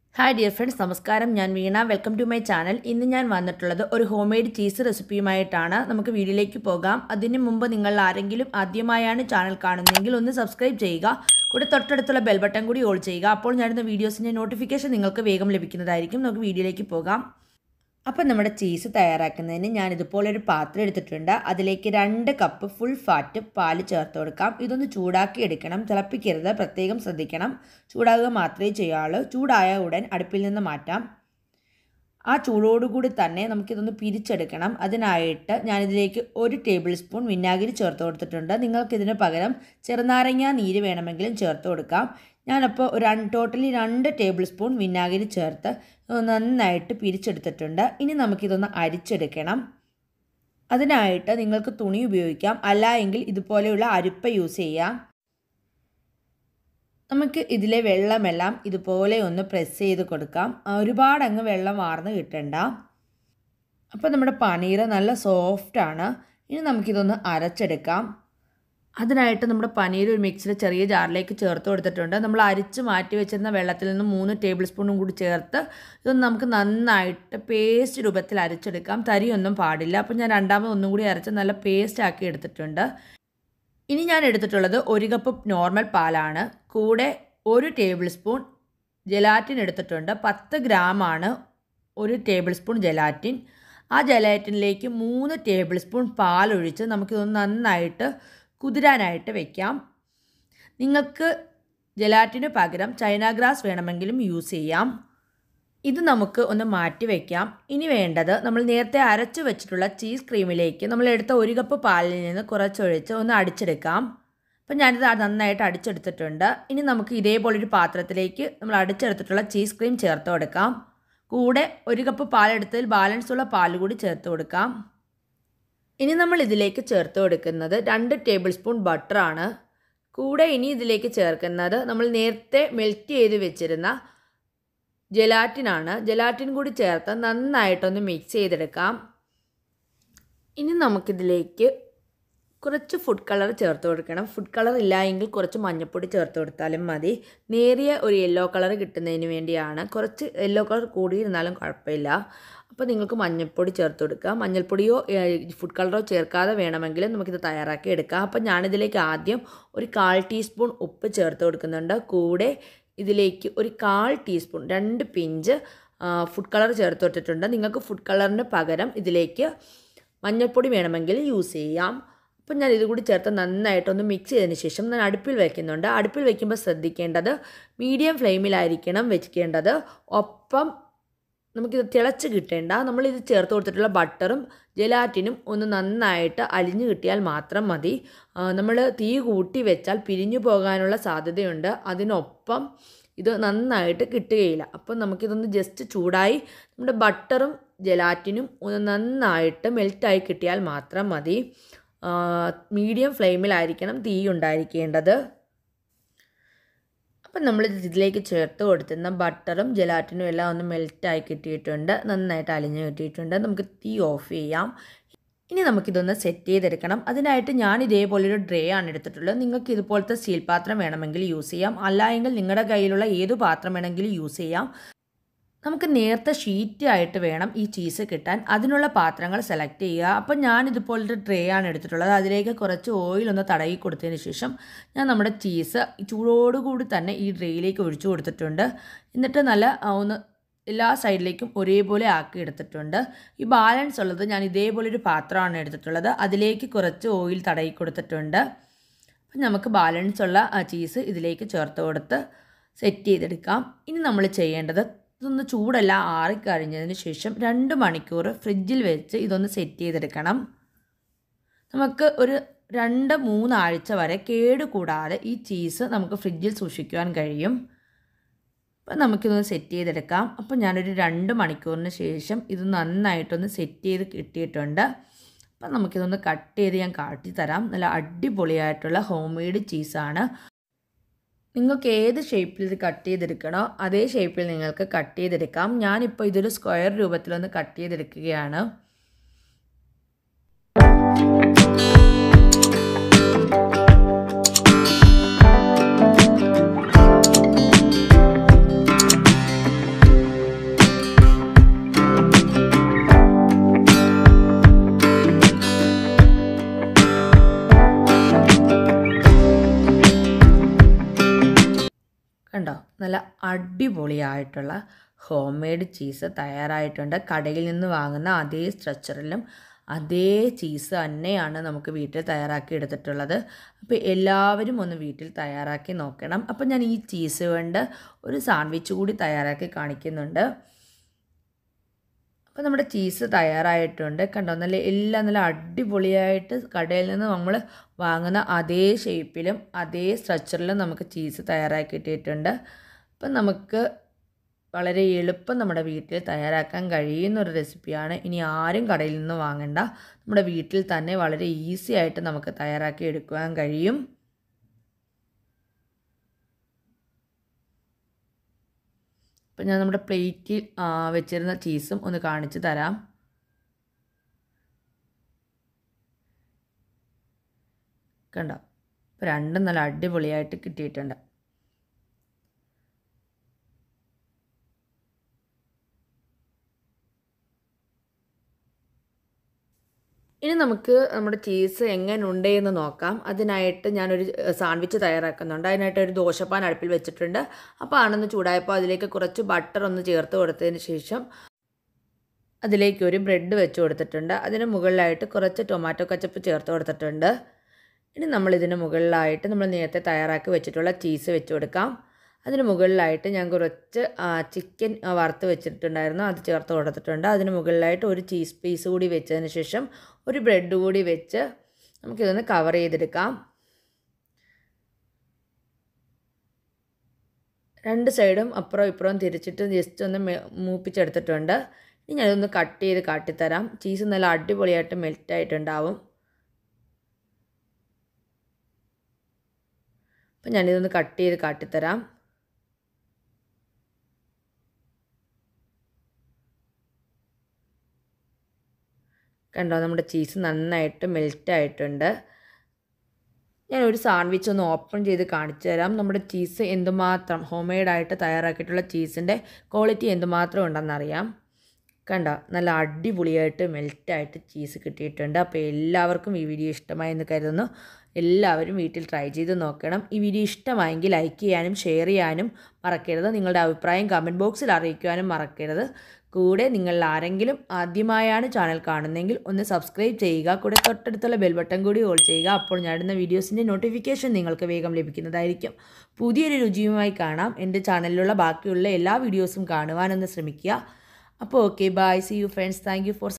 hi dear friends നമസ്കാരം ഞാൻ Veena welcome to my channel ഇന്ന് ഞാൻ വന്നിട്ടുള്ളത് ഒരു ഹോം മെയ്ഡ് ചീസ് റെസിപ്പിയുമായിട്ടാണ് നമുക്ക് വീഡിയോയിലേക്ക് പോകാം അതിന് മുമ്പ് നിങ്ങൾ ആരെങ്കിലും ആദ്യമായാണ് ചാനൽ കാണുന്നതെങ്കിൽ ഒന്ന് സബ്സ്ക്രൈബ് ചെയ്യുക കൂടെ തൊട്ടടുത്തുള്ള ബെൽ ബട്ടൺ കൂടി ഓൾ ചെയ്യുക അപ്പോൾ ഞാനിടുന്ന വീഡിയോസിൻ്റെ നോട്ടിഫിക്കേഷൻ നിങ്ങൾക്ക് വേഗം ലഭിക്കുന്നതായിരിക്കും നമുക്ക് വീഡിയോയിലേക്ക് പോകാം അപ്പം നമ്മുടെ ചീസ് തയ്യാറാക്കുന്നതിന് ഞാൻ ഇതുപോലെ ഒരു പാത്രം എടുത്തിട്ടുണ്ട് അതിലേക്ക് രണ്ട് കപ്പ് ഫുൾ ഫാറ്റ് പാല് ചേർത്ത് കൊടുക്കാം ഇതൊന്ന് ചൂടാക്കി എടുക്കണം തിളപ്പിക്കരുത് പ്രത്യേകം ശ്രദ്ധിക്കണം ചൂടാകുക മാത്രമേ ചെയ്യാവുള്ളൂ ചൂടായ ഉടൻ അടുപ്പിൽ നിന്ന് മാറ്റാം ആ ചൂടോടുകൂടി തന്നെ നമുക്കിതൊന്ന് പിരിച്ചെടുക്കണം അതിനായിട്ട് ഞാനിതിലേക്ക് ഒരു ടേബിൾ സ്പൂൺ വിനാഗിരി ചേർത്ത് കൊടുത്തിട്ടുണ്ട് നിങ്ങൾക്കിതിന് പകരം ചെറുനാരങ്ങ നീര് വേണമെങ്കിലും ചേർത്ത് കൊടുക്കാം ഞാനപ്പോൾ ഒരു ടോട്ടലി രണ്ട് ടേബിൾ സ്പൂൺ വിനാഗിരി ചേർത്ത് നന്നായിട്ട് പിരിച്ചെടുത്തിട്ടുണ്ട് ഇനി നമുക്കിതൊന്ന് അരിച്ചെടുക്കണം അതിനായിട്ട് നിങ്ങൾക്ക് തുണി ഉപയോഗിക്കാം അല്ല എങ്കിൽ ഇതുപോലെയുള്ള അരിപ്പ യൂസ് ചെയ്യാം നമുക്ക് ഇതിലെ വെള്ളമെല്ലാം ഇതുപോലെ ഒന്ന് പ്രസ് ചെയ്ത് കൊടുക്കാം ഒരുപാട് അങ്ങ് വെള്ളം വാർന്ന് കിട്ടണ്ട അപ്പോൾ നമ്മുടെ പനീർ നല്ല സോഫ്റ്റാണ് ഇനി നമുക്കിതൊന്ന് അരച്ചെടുക്കാം അതിനായിട്ട് നമ്മുടെ പനീർ ഒരു മിക്സിയിൽ ചെറിയ ജാറിലേക്ക് ചേർത്ത് കൊടുത്തിട്ടുണ്ട് നമ്മൾ അരിച്ച് മാറ്റി വെച്ചിരുന്ന വെള്ളത്തിൽ നിന്ന് മൂന്ന് ടേബിൾ സ്പൂണും കൂടി ചേർത്ത് ഇതൊന്ന് നമുക്ക് നന്നായിട്ട് പേസ്റ്റ് രൂപത്തിൽ അരച്ചെടുക്കാം തരിയൊന്നും പാടില്ല അപ്പോൾ ഞാൻ രണ്ടാമത് ഒന്നും കൂടി അരച്ച് നല്ല പേസ്റ്റ് ആക്കി എടുത്തിട്ടുണ്ട് ഇനി ഞാൻ എടുത്തിട്ടുള്ളത് ഒരു കപ്പ് നോർമൽ പാലാണ് കൂടെ ഒരു ടേബിൾ സ്പൂൺ ജലാറ്റിൻ എടുത്തിട്ടുണ്ട് പത്ത് ഗ്രാമാണ് ഒരു ടേബിൾ സ്പൂൺ ജലാറ്റിൻ ആ ജലാറ്റിനിലേക്ക് മൂന്ന് ടേബിൾ സ്പൂൺ പാലൊഴിച്ച് നമുക്കിതൊന്ന് നന്നായിട്ട് കുതിരാനായിട്ട് വെക്കാം നിങ്ങൾക്ക് ജലാറ്റിന് പകരം ചൈന ഗ്രാസ് വേണമെങ്കിലും യൂസ് ചെയ്യാം ഇത് നമുക്ക് ഒന്ന് മാറ്റി വയ്ക്കാം ഇനി വേണ്ടത് നമ്മൾ നേരത്തെ അരച്ച് വെച്ചിട്ടുള്ള ചീസ് ക്രീമിലേക്ക് നമ്മൾ എടുത്ത ഒരു കപ്പ് പാലിൽ നിന്ന് കുറച്ചൊഴിച്ച് ഒന്ന് അടിച്ചെടുക്കാം അപ്പം ഞാനിത് നന്നായിട്ട് അടിച്ചെടുത്തിട്ടുണ്ട് ഇനി നമുക്ക് ഇതേപോലൊരു പാത്രത്തിലേക്ക് നമ്മൾ അടിച്ചെടുത്തിട്ടുള്ള ചീസ് ക്രീം ചേർത്ത് കൊടുക്കാം കൂടെ ഒരു കപ്പ് പാലെടുത്തതിൽ ബാലൻസ് ഉള്ള പാൽ കൂടി ചേർത്ത് കൊടുക്കാം ഇനി നമ്മൾ ഇതിലേക്ക് ചേർത്ത് കൊടുക്കുന്നത് രണ്ട് ടേബിൾ സ്പൂൺ ബട്ടറാണ് കൂടെ ഇനി ഇതിലേക്ക് ചേർക്കുന്നത് നമ്മൾ നേരത്തെ മെൽറ്റ് ചെയ്ത് വെച്ചിരുന്ന ജലാറ്റിനാണ് ജലാറ്റിൻ കൂടി ചേർത്ത് നന്നായിട്ടൊന്ന് മിക്സ് ചെയ്തെടുക്കാം ഇനി നമുക്കിതിലേക്ക് കുറച്ച് ഫുഡ് കളർ ചേർത്ത് കൊടുക്കണം ഫുഡ് കളർ ഇല്ല എങ്കിൽ കുറച്ച് മഞ്ഞൾപ്പൊടി ചേർത്ത് കൊടുത്താലും മതി നേരിയ ഒരു യെല്ലോ കളർ കിട്ടുന്നതിന് വേണ്ടിയാണ് കുറച്ച് യെല്ലോ കളർ കൂടിയിരുന്നാലും കുഴപ്പമില്ല അപ്പോൾ നിങ്ങൾക്ക് മഞ്ഞൾപ്പൊടി ചേർത്ത് കൊടുക്കുക മഞ്ഞൾപ്പൊടിയോ ഫുഡ് കളറോ ചേർക്കാതെ വേണമെങ്കിൽ നമുക്കിത് തയ്യാറാക്കി എടുക്കാം അപ്പോൾ ഞാനിതിലേക്ക് ആദ്യം ഒരു കാൽ ടീസ്പൂൺ ഉപ്പ് ചേർത്ത് കൊടുക്കുന്നുണ്ട് കൂടെ ഇതിലേക്ക് ഒരു കാൽ ടീസ്പൂൺ രണ്ട് പിഞ്ച് ഫുഡ് കളർ ചേർത്ത് കൊടുത്തിട്ടുണ്ട് നിങ്ങൾക്ക് ഫുഡ് കളറിന് പകരം ഇതിലേക്ക് മഞ്ഞൾപ്പൊടി വേണമെങ്കിൽ യൂസ് ചെയ്യാം അപ്പം ഞാൻ ഇത് കൂടി ചേർത്ത് നന്നായിട്ടൊന്ന് മിക്സ് ചെയ്തതിന് ശേഷം ഞാൻ അടുപ്പിൽ വയ്ക്കുന്നുണ്ട് അടുപ്പിൽ വയ്ക്കുമ്പോൾ ശ്രദ്ധിക്കേണ്ടത് മീഡിയം ഫ്ലെയിമിലായിരിക്കണം വെക്കേണ്ടത് ഒപ്പം നമുക്കിത് തിളച്ച് കിട്ടേണ്ട നമ്മളിത് ചേർത്ത് കൊടുത്തിട്ടുള്ള ബട്ടറും ജലാറ്റിനും ഒന്ന് നന്നായിട്ട് അലിഞ്ഞു കിട്ടിയാൽ മാത്രം മതി നമ്മൾ തീ കൂട്ടി വെച്ചാൽ പിരിഞ്ഞു പോകാനുള്ള സാധ്യതയുണ്ട് അതിനൊപ്പം ഇത് നന്നായിട്ട് കിട്ടുകയില്ല അപ്പം നമുക്കിതൊന്ന് ജസ്റ്റ് ചൂടായി നമ്മുടെ ബട്ടറും ജലാറ്റിനും ഒന്ന് നന്നായിട്ട് മെൽറ്റായി കിട്ടിയാൽ മാത്രം മതി മീഡിയം ഫ്ലെയിമിലായിരിക്കണം തീ ഉണ്ടായിരിക്കേണ്ടത് അപ്പം നമ്മൾ ഇതിലേക്ക് ചേർത്ത് കൊടുത്തിരുന്ന ബട്ടറും ജലാറ്റിനും എല്ലാം ഒന്ന് മെൽറ്റായി കിട്ടിയിട്ടുണ്ട് നന്നായിട്ട് അലിഞ്ഞ് കിട്ടിയിട്ടുണ്ട് നമുക്ക് തീ ഓഫ് ചെയ്യാം ഇനി നമുക്കിതൊന്ന് സെറ്റ് ചെയ്തെടുക്കണം അതിനായിട്ട് ഞാൻ ഇതേപോലൊരു ഡ്രേ ആണ് എടുത്തിട്ടുള്ളത് നിങ്ങൾക്ക് ഇതുപോലത്തെ സ്റ്റീൽ പാത്രം വേണമെങ്കിൽ യൂസ് ചെയ്യാം അല്ല എങ്കിൽ നിങ്ങളുടെ കയ്യിലുള്ള ഏത് പാത്രം വേണമെങ്കിലും യൂസ് ചെയ്യാം നമുക്ക് നേരത്തെ ഷീറ്റ് ആയിട്ട് വേണം ഈ ചീസ് കിട്ടാൻ അതിനുള്ള പാത്രങ്ങൾ സെലക്ട് ചെയ്യുക അപ്പം ഞാൻ ഇതുപോലത്തെ ട്രേ ആണ് എടുത്തിട്ടുള്ളത് അതിലേക്ക് കുറച്ച് ഓയിൽ ഒന്ന് തടയി കൊടുത്തതിന് ശേഷം ഞാൻ നമ്മുടെ ചീസ് ചൂടോടുകൂടി തന്നെ ഈ ട്രേയിലേക്ക് ഒഴിച്ചു കൊടുത്തിട്ടുണ്ട് എന്നിട്ട് നല്ല ഒന്ന് എല്ലാ സൈഡിലേക്കും ഒരേപോലെ ആക്കി എടുത്തിട്ടുണ്ട് ഈ ബാലൻസ് ഉള്ളത് ഞാൻ ഇതേപോലെ ഒരു പാത്രമാണ് എടുത്തിട്ടുള്ളത് അതിലേക്ക് കുറച്ച് ഓയിൽ തടയി കൊടുത്തിട്ടുണ്ട് അപ്പം നമുക്ക് ബാലൻസ് ഉള്ള ആ ചീസ് ഇതിലേക്ക് ചേർത്ത് കൊടുത്ത് സെറ്റ് ചെയ്തെടുക്കാം ഇനി നമ്മൾ ചെയ്യേണ്ടത് ഇതൊന്ന് ചൂടെല്ലാം ആറിക്കഴിഞ്ഞതിന് ശേഷം രണ്ട് മണിക്കൂർ ഫ്രിഡ്ജിൽ വെച്ച് ഇതൊന്ന് സെറ്റ് ചെയ്തെടുക്കണം നമുക്ക് ഒരു രണ്ട് മൂന്നാഴ്ച വരെ കേട് കൂടാതെ ഈ ചീസ് നമുക്ക് ഫ്രിഡ്ജിൽ സൂക്ഷിക്കുവാൻ കഴിയും അപ്പം നമുക്കിതൊന്ന് സെറ്റ് ചെയ്തെടുക്കാം അപ്പം ഞാനൊരു രണ്ട് മണിക്കൂറിന് ശേഷം ഇത് നന്നായിട്ടൊന്ന് സെറ്റ് ചെയ്ത് കിട്ടിയിട്ടുണ്ട് അപ്പം നമുക്കിതൊന്ന് കട്ട് ചെയ്ത് ഞാൻ കാട്ടിത്തരാം നല്ല അടിപൊളിയായിട്ടുള്ള ഹോം മെയ്ഡ് ചീസാണ് നിങ്ങൾക്ക് ഏത് ഷേപ്പിൽ ഇത് കട്ട് ചെയ്തെടുക്കണോ അതേ ഷേപ്പിൽ നിങ്ങൾക്ക് കട്ട് ചെയ്തെടുക്കാം ഞാനിപ്പോൾ ഇതൊരു സ്ക്വയർ രൂപത്തിലൊന്ന് കട്ട് ചെയ്തെടുക്കുകയാണ് നല്ല അടിപൊളിയായിട്ടുള്ള ഹോം മെയ്ഡ് ചീസ് തയ്യാറായിട്ടുണ്ട് കടയിൽ നിന്ന് വാങ്ങുന്ന അതേ സ്ട്രക്ചറിലും അതേ ചീസ് തന്നെയാണ് നമുക്ക് വീട്ടിൽ തയ്യാറാക്കി എടുത്തിട്ടുള്ളത് അപ്പോൾ എല്ലാവരും ഒന്ന് വീട്ടിൽ തയ്യാറാക്കി നോക്കണം അപ്പോൾ ഞാൻ ഈ ചീസ് കൊണ്ട് ഒരു സാൻഡ്വിച്ച് കൂടി തയ്യാറാക്കി കാണിക്കുന്നുണ്ട് അപ്പോൾ നമ്മുടെ ചീസ് തയ്യാറായിട്ടുണ്ട് കണ്ടോ നല്ല എല്ലാം നല്ല അടിപൊളിയായിട്ട് കടയിൽ നിന്ന് നമ്മൾ വാങ്ങുന്ന അതേ ഷേപ്പിലും അതേ സ്ട്രക്ചറിലും നമുക്ക് ചീസ് തയ്യാറാക്കി കിട്ടിയിട്ടുണ്ട് അപ്പം നമുക്ക് വളരെ എളുപ്പം നമ്മുടെ വീട്ടിൽ തയ്യാറാക്കാൻ കഴിയുന്ന ഒരു റെസിപ്പിയാണ് ഇനി ആരും കടയിൽ നിന്ന് വാങ്ങണ്ട നമ്മുടെ വീട്ടിൽ തന്നെ വളരെ ഈസി ആയിട്ട് നമുക്ക് തയ്യാറാക്കി എടുക്കുവാൻ കഴിയും അപ്പം ഞാൻ നമ്മുടെ പ്ലേറ്റിൽ വെച്ചിരുന്ന ചീസും ഒന്ന് കാണിച്ചു തരാം കണ്ടോ ഇപ്പോൾ രണ്ടും നല്ല അടിപൊളിയായിട്ട് കിട്ടിയിട്ടുണ്ട് ഇനി നമുക്ക് നമ്മുടെ ചീസ് എങ്ങനെ ഉണ്ട് എന്ന് നോക്കാം അതിനായിട്ട് ഞാനൊരു സാൻഡ്വിച്ച് തയ്യാറാക്കുന്നുണ്ട് അതിനായിട്ട് ഒരു ദോശപ്പാൻ അടുപ്പിൽ വെച്ചിട്ടുണ്ട് അപ്പോൾ ആണെന്ന് ചൂടായപ്പോൾ അതിലേക്ക് കുറച്ച് ബട്ടർ ഒന്ന് ചേർത്ത് കൊടുത്തതിന് ശേഷം അതിലേക്ക് ഒരു ബ്രെഡ് വെച്ച് കൊടുത്തിട്ടുണ്ട് അതിന് മുകളിലായിട്ട് കുറച്ച് ടൊമാറ്റോ കച്ചപ്പ് ചേർത്ത് കൊടുത്തിട്ടുണ്ട് ഇനി നമ്മൾ ഇതിന് മുകളിലായിട്ട് നമ്മൾ നേരത്തെ തയ്യാറാക്കി വെച്ചിട്ടുള്ള ചീസ് വെച്ച് കൊടുക്കാം അതിന് മുകളിലായിട്ട് ഞാൻ കുറച്ച് ചിക്കൻ വറുത്ത് വെച്ചിട്ടുണ്ടായിരുന്നു അത് ചേർത്ത് കൊടുത്തിട്ടുണ്ട് അതിന് മുകളിലായിട്ട് ഒരു ചീസ് പീസ് കൂടി വെച്ചതിന് ശേഷം ഒരു ബ്രെഡ് കൂടി വെച്ച് നമുക്കിതൊന്ന് കവർ ചെയ്തെടുക്കാം രണ്ട് സൈഡും അപ്പുറം ഇപ്പുറവും തിരിച്ചിട്ട് ജസ്റ്റ് ഒന്ന് മൂപ്പിച്ചെടുത്തിട്ടുണ്ട് ഇനി ഞാനതൊന്ന് കട്ട് ചെയ്ത് കാട്ടിത്തരാം ചീസ് നല്ല അടിപൊളിയായിട്ട് മെൽറ്റായിട്ടുണ്ടാവും അപ്പം ഞാനിതൊന്ന് കട്ട് ചെയ്ത് കാട്ടിത്തരാം കണ്ടോ നമ്മുടെ ചീസ് നന്നായിട്ട് മെൽറ്റ് ആയിട്ടുണ്ട് ഞാൻ ഒരു സാൻഡ്വിച്ച് ഒന്ന് ഓപ്പൺ ചെയ്ത് കാണിച്ചു തരാം നമ്മുടെ ചീസ് എന്തുമാത്രം ഹോം മെയ്ഡായിട്ട് തയ്യാറാക്കിയിട്ടുള്ള ചീസിൻ്റെ ക്വാളിറ്റി എന്തുമാത്രം ഉണ്ടെന്നറിയാം കണ്ടോ നല്ല അടിപൊളിയായിട്ട് മെൽറ്റായിട്ട് ചീസ് കിട്ടിയിട്ടുണ്ട് അപ്പോൾ എല്ലാവർക്കും ഈ വീഡിയോ ഇഷ്ടമായി എന്ന് കരുതുന്നു എല്ലാവരും വീട്ടിൽ ട്രൈ ചെയ്ത് നോക്കണം ഈ വീഡിയോ ഇഷ്ടമായെങ്കിൽ ലൈക്ക് ചെയ്യാനും ഷെയർ ചെയ്യാനും മറക്കരുത് നിങ്ങളുടെ അഭിപ്രായം കമൻറ്റ് ബോക്സിൽ അറിയിക്കുവാനും മറക്കരുത് കൂടെ നിങ്ങൾ ആരെങ്കിലും ആദ്യമായാണ് ചാനൽ കാണുന്നതെങ്കിൽ ഒന്ന് സബ്സ്ക്രൈബ് ചെയ്യുക കൂടെ തൊട്ടടുത്തുള്ള ബെൽ ബട്ടൺ കൂടി ഓൾ ചെയ്യുക അപ്പോൾ ഞാനിടുന്ന വീഡിയോസിൻ്റെ നോട്ടിഫിക്കേഷൻ നിങ്ങൾക്ക് വേഗം ലഭിക്കുന്നതായിരിക്കും പുതിയൊരു രുചിയുമായി കാണാം എൻ്റെ ചാനലിലുള്ള ബാക്കിയുള്ള എല്ലാ വീഡിയോസും കാണുവാനൊന്ന് ശ്രമിക്കുക അപ്പോൾ okay bye see you friends thank you four